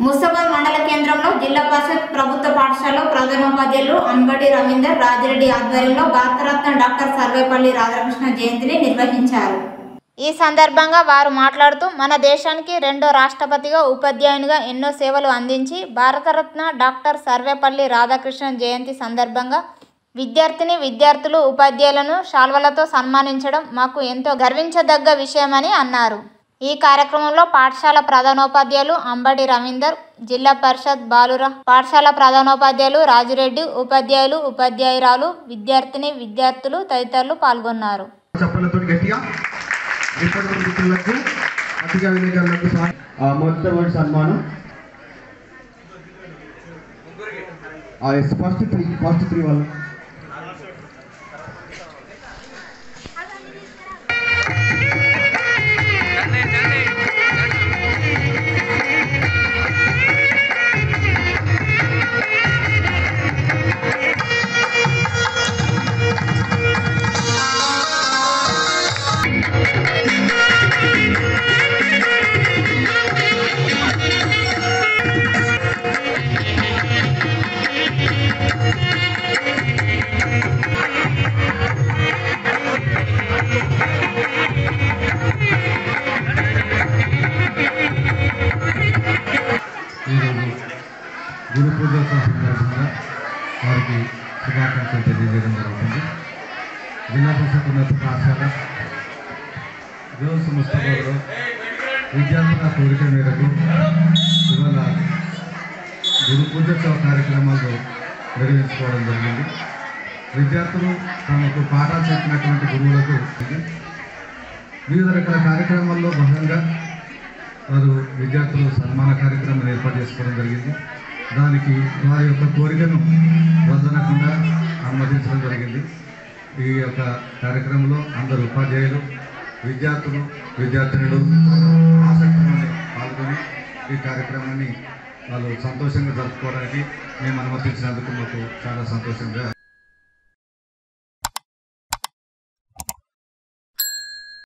ముస్తాబాద్ మండల కేంద్రంలో జిల్లా పరిషత్ ప్రభుత్వ పాఠశాలలో ప్రధానోపాధ్యాయులు అంబటి రవీందర్ రాజిరెడ్డి ఆధ్వర్యంలో భారతరత్న డాక్టర్ సర్వేపల్లి రాధాకృష్ణ జయంతిని నిర్వహించారు ఈ సందర్భంగా వారు మాట్లాడుతూ మన దేశానికి రెండో రాష్ట్రపతిగా ఉపాధ్యాయునిగా ఎన్నో సేవలు అందించి భారతరత్న డాక్టర్ సర్వేపల్లి రాధాకృష్ణ జయంతి సందర్భంగా విద్యార్థిని విద్యార్థులు ఉపాధ్యాయులను శాల్వలతో సన్మానించడం మాకు ఎంతో గర్వించదగ్గ విషయమని అన్నారు ఈ కార్యక్రమంలో పాఠశాల ప్రధానోపాధ్యాయులు అంబటి రవీందర్ జిల్లా పరిషత్ బాలుర పాఠశాల ప్రధానోపాధ్యాయులు రాజిరెడ్డి ఉపాధ్యాయులు ఉపాధ్యాయురాలు విద్యార్థిని విద్యార్థులు తదితరులు పాల్గొన్నారు చప్పలతో గట్టిగా ఇప్పటి మిత్రులకు అతిగా విలేకరులకు స్వా- ఆ, మొట్టమొదటి సన్మానం ఫస్ట్ త్రీ ఫస్ట్ త్రీ వాళ్ళు ఈరోజు గురు పూజోత్సవం సందర్భంగా వారికి శుభాకాంక్షలు తెలియజేయడం జరుగుతుంది జిల్లా పరిషత్ ఉన్నత పాఠశాల జోస్ ముస్తఫాలో విద్యార్థుల కోరిక మేరకు ఇవాళ గురు పూజోత్సవ కార్యక్రమాలు నిర్వహించుకోవడం జరిగింది విద్యార్థులు తమకు పాఠాలు చెప్పినటువంటి గురువులకు వివిధ రకాల కార్యక్రమాల్లో భాగంగా వారు విద్యార్థులు సన్మాన కార్యక్రమం ఏర్పాటు చేసుకోవడం జరిగింది దానికి వారి యొక్క కోరికను వద్దనకుండా అనుమతించడం జరిగింది ఈ యొక్క కార్యక్రమంలో అందరు ఉపాధ్యాయులు విద్యార్థులు విద్యార్థినులు ఆసక్తిలోనే పాల్గొని ఈ కార్యక్రమాన్ని వాళ్ళు సంతోషంగా జరుపుకోవడానికి మేము అనుమతించినందుకు మాకు చాలా సంతోషంగా